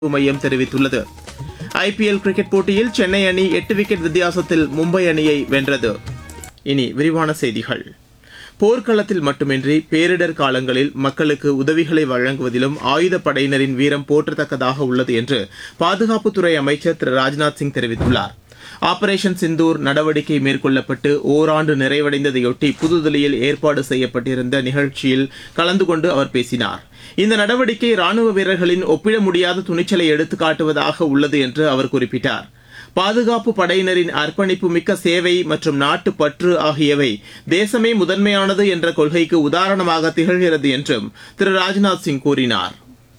மையம் தெரிவித்துள்ளது IPL cricket போட்டியில் சென்னை அணி எட்டு விக்கெட் வித்தியாசத்தில் மும்பை அணியை வென்றது இனி விரிவான செய்திகள் போர்க்களத்தில் மட்டுமின்றி பேரிடர் காலங்களில் மக்களுக்கு உதவிகளை வழங்குவதிலும் ஆயுதப் படையினரின் வீரம் போற்றத்தக்கதாக உள்ளது என்று பாதுகாப்புத்துறை அமைச்சர் திரு ராஜ்நாத் சிங் தெரிவித்துள்ளார் ஆபரேஷன் சிந்தூர் நடவடிக்கை மேற்கொள்ளப்பட்டு ஓராண்டு நிறைவடைந்ததையொட்டி புதுதில்லியில் ஏற்பாடு செய்யப்பட்டிருந்த நிகழ்ச்சியில் கலந்து கொண்டு அவர் பேசினார் இந்த நடவடிக்கை ராணுவ வீரர்களின் ஒப்பிட முடியாத துணிச்சலை எடுத்துக்காட்டுவதாக உள்ளது என்று அவர் குறிப்பிட்டார் பாதுகாப்பு படையினரின் அர்ப்பணிப்பு மிக்க சேவை மற்றும் நாட்டு பற்று ஆகியவை தேசமே முதன்மையானது என்ற கொள்கைக்கு உதாரணமாக திகழ்கிறது என்றும் திரு ராஜ்நாத் சிங் கூறினார்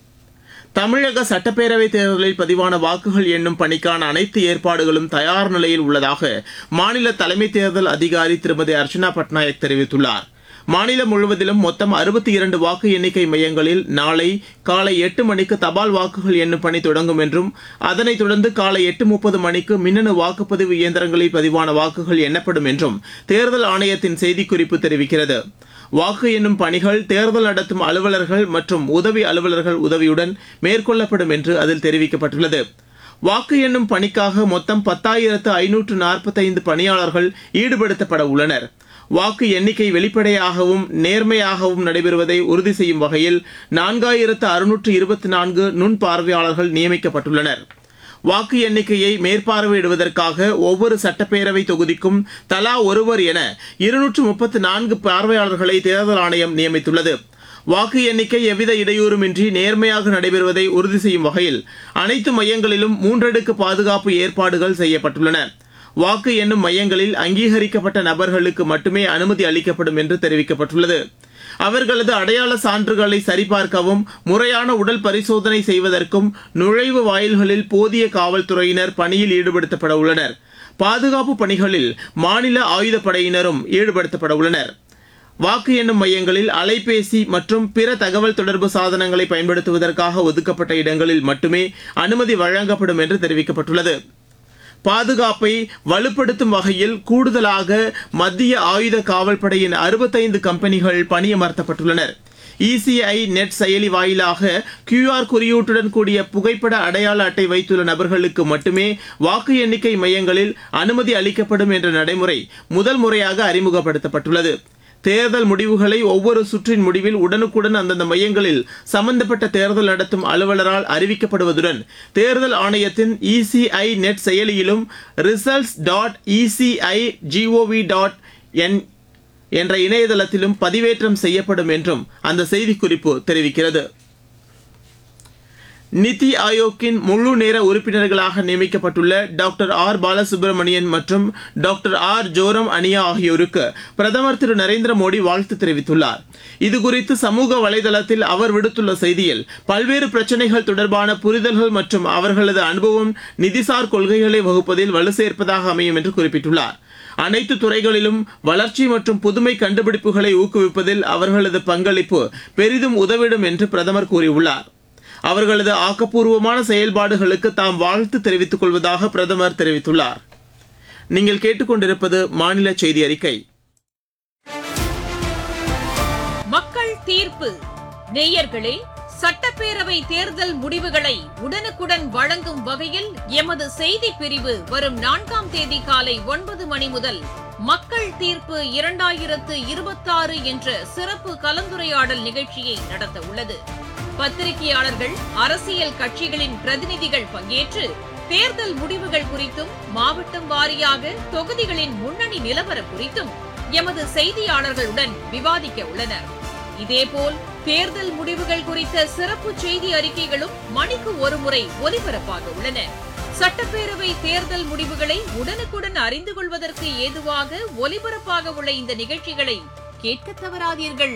தமிழக சட்டப்பேரவைத் தேர்தலில் பதிவான வாக்குகள் எண்ணும் பணிக்கான அனைத்து ஏற்பாடுகளும் தயார் நிலையில் உள்ளதாக மாநில தலைமை தேர்தல் அதிகாரி திருமதி அர்ச்சனா பட்நாயக் தெரிவித்துள்ளார் மாநிலம் முழுவதிலும் மொத்தம் அறுபத்தி இரண்டு வாக்கு எண்ணிக்கை மையங்களில் நாளை காலை எட்டு மணிக்கு தபால் வாக்குகள் எண்ணும் பணி தொடங்கும் என்றும் அதனைத் தொடர்ந்து காலை எட்டு முப்பது மணிக்கு மின்னணு வாக்குப்பதிவு இயந்திரங்களில் பதிவான வாக்குகள் எண்ணப்படும் என்றும் தேர்தல் ஆணையத்தின் செய்திக்குறிப்பு தெரிவிக்கிறது வாக்கு எண்ணும் பணிகள் தேர்தல் நடத்தும் அலுவலர்கள் மற்றும் உதவி அலுவலர்கள் உதவியுடன் மேற்கொள்ளப்படும் என்று அதில் தெரிவிக்கப்பட்டுள்ளது வாக்கு எண்ணும் பணிக்காக மொத்தம் பத்தாயிரத்து ஐநூற்று நாற்பத்தைந்து பணியாளர்கள் ஈடுபடுத்தப்பட உள்ளனர் வாக்கு எண்ணிக்கை வெளிப்படையாகவும் நேர்மையாகவும் நடைபெறுவதை உறுதி செய்யும் வகையில் நான்காயிரத்து அறுநூற்று இருபத்தி நான்கு நுண் பார்வையாளர்கள் நியமிக்கப்பட்டுள்ளனர் வாக்கு எண்ணிக்கையை மேற்பார்வையிடுவதற்காக ஒவ்வொரு சட்டப்பேரவை தொகுதிக்கும் தலா ஒருவர் என இருநூற்று முப்பத்து நான்கு பார்வையாளர்களை தேர்தல் ஆணையம் நியமித்துள்ளது வாக்கு எண்ணிக்கை எவ்வித இடையூறுமின்றி நேர்மையாக நடைபெறுவதை உறுதி செய்யும் வகையில் அனைத்து மையங்களிலும் மூன்றடுக்கு பாதுகாப்பு ஏற்பாடுகள் செய்யப்பட்டுள்ளன வாக்கு எண்ணும் மையங்களில் அங்கீகரிக்கப்பட்ட நபர்களுக்கு மட்டுமே அனுமதி அளிக்கப்படும் என்று தெரிவிக்கப்பட்டுள்ளது அவர்களது அடையாள சான்றுகளை சரிபார்க்கவும் முறையான உடல் பரிசோதனை செய்வதற்கும் நுழைவு வாயில்களில் போதிய காவல்துறையினர் பணியில் ஈடுபடுத்தப்பட உள்ளனர் பாதுகாப்பு பணிகளில் மாநில ஆயுதப்படையினரும் ஈடுபடுத்தப்பட உள்ளனர் வாக்கு எண்ணும் மையங்களில் அலைபேசி மற்றும் பிற தகவல் தொடர்பு சாதனங்களை பயன்படுத்துவதற்காக ஒதுக்கப்பட்ட இடங்களில் மட்டுமே அனுமதி வழங்கப்படும் என்று தெரிவிக்கப்பட்டுள்ளது பாதுகாப்பை வலுப்படுத்தும் வகையில் கூடுதலாக மத்திய ஆயுத காவல்படையின் அறுபத்தைந்து கம்பெனிகள் பணியமர்த்தப்பட்டுள்ளனர் இசிஐ நெட் செயலி வாயிலாக கியூஆர் குறியீட்டுடன் கூடிய புகைப்பட அடையாள அட்டை வைத்துள்ள நபர்களுக்கு மட்டுமே வாக்கு எண்ணிக்கை மையங்களில் அனுமதி அளிக்கப்படும் என்ற நடைமுறை முதல் முறையாக அறிமுகப்படுத்தப்பட்டுள்ளது தேர்தல் முடிவுகளை ஒவ்வொரு சுற்றின் முடிவில் உடனுக்குடன் அந்தந்த மையங்களில் சம்பந்தப்பட்ட தேர்தல் நடத்தும் அலுவலரால் அறிவிக்கப்படுவதுடன் தேர்தல் ஆணையத்தின் இசிஐ நெட் செயலியிலும் results dot ECI GOV dot in என்ற இணையதளத்திலும் பதிவேற்றம் செய்யப்படும் என்றும் அந்த செய்திக்குறிப்பு தெரிவிக்கிறது நிதி ஆயோக்கின் முழு நேர உறுப்பினர்களாக நியமிக்கப்பட்டுள்ள டாக்டர் ஆர் பாலசுப்ரமணியன் மற்றும் டாக்டர் ஆர் ஜோரம் அனியா ஆகியோருக்கு பிரதமர் திரு நரேந்திர மோடி வாழ்த்து தெரிவித்துள்ளார் இதுகுறித்து சமூக வலைதளத்தில் அவர் விடுத்துள்ள செய்தியில் பல்வேறு பிரச்சனைகள் தொடர்பான புரிதல்கள் மற்றும் அவர்களது அனுபவம் நிதிசார் கொள்கைகளை வகுப்பதில் வலு சேர்ப்பதாக அமையும் என்று குறிப்பிட்டுள்ளார் அனைத்து துறைகளிலும் வளர்ச்சி மற்றும் புதுமை கண்டுபிடிப்புகளை ஊக்குவிப்பதில் அவர்களது பங்களிப்பு பெரிதும் உதவிடும் என்று பிரதமர் கூறியுள்ளார் அவர்களது ஆக்கப்பூர்வமான செயல்பாடுகளுக்கு தாம் வாழ்த்து தெரிவித்துக் கொள்வதாக பிரதமர் தெரிவித்துள்ளார் நீங்கள் கேட்டுக்கொண்டிருப்பது மாநில செய்தி அறிக்கை மக்கள் தீர்ப்பு நேயர்களே சட்டப்பேரவை தேர்தல் முடிவுகளை உடனுக்குடன் வழங்கும் வகையில் எமது செய்தி பிரிவு வரும் நான்காம் தேதி காலை ஒன்பது மணி முதல் மக்கள் தீர்ப்பு இரண்டாயிரத்து இருபத்தாறு என்ற சிறப்பு கலந்துரையாடல் நிகழ்ச்சியை நடத்த உள்ளது பத்திரிகையாளர்கள் அரசியல் கட்சிகளின் பிரதிநிதிகள் பங்கேற்று தேர்தல் முடிவுகள் குறித்தும் மாவட்டம் வாரியாக தொகுதிகளின் முன்னணி நிலவரம் குறித்தும் எமது செய்தியாளர்களுடன் விவாதிக்க உள்ளனர் இதேபோல் தேர்தல் முடிவுகள் குறித்த சிறப்பு செய்தி அறிக்கைகளும் மணிக்கு ஒருமுறை ஒலிபரப்பாக உள்ளன சட்டப்பேரவை தேர்தல் முடிவுகளை உடனுக்குடன் அறிந்து கொள்வதற்கு ஏதுவாக ஒலிபரப்பாக உள்ள இந்த நிகழ்ச்சிகளை கேட்க தவறாதீர்கள்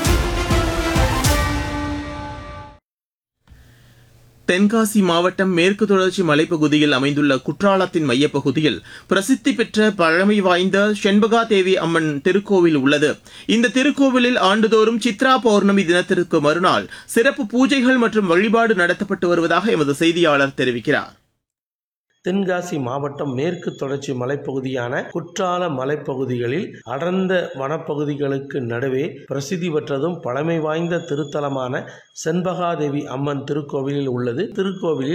தென்காசி மாவட்டம் மேற்கு தொடர்ச்சி மலைப்பகுதியில் அமைந்துள்ள குற்றாலத்தின் மையப்பகுதியில் பிரசித்தி பெற்ற பழமை வாய்ந்த செண்பகா தேவி அம்மன் திருக்கோவில் உள்ளது இந்த திருக்கோவிலில் ஆண்டுதோறும் சித்ரா பௌர்ணமி தினத்திற்கு மறுநாள் சிறப்பு பூஜைகள் மற்றும் வழிபாடு நடத்தப்பட்டு வருவதாக எமது செய்தியாளர் தெரிவிக்கிறார் தென்காசி மாவட்டம் மேற்கு தொடர்ச்சி மலைப்பகுதியான குற்றால மலைப்பகுதிகளில் அடர்ந்த வனப்பகுதிகளுக்கு நடுவே பிரசித்தி பெற்றதும் பழமை வாய்ந்த திருத்தலமான செண்பகாதேவி அம்மன் திருக்கோவிலில் உள்ளது திருக்கோவிலில்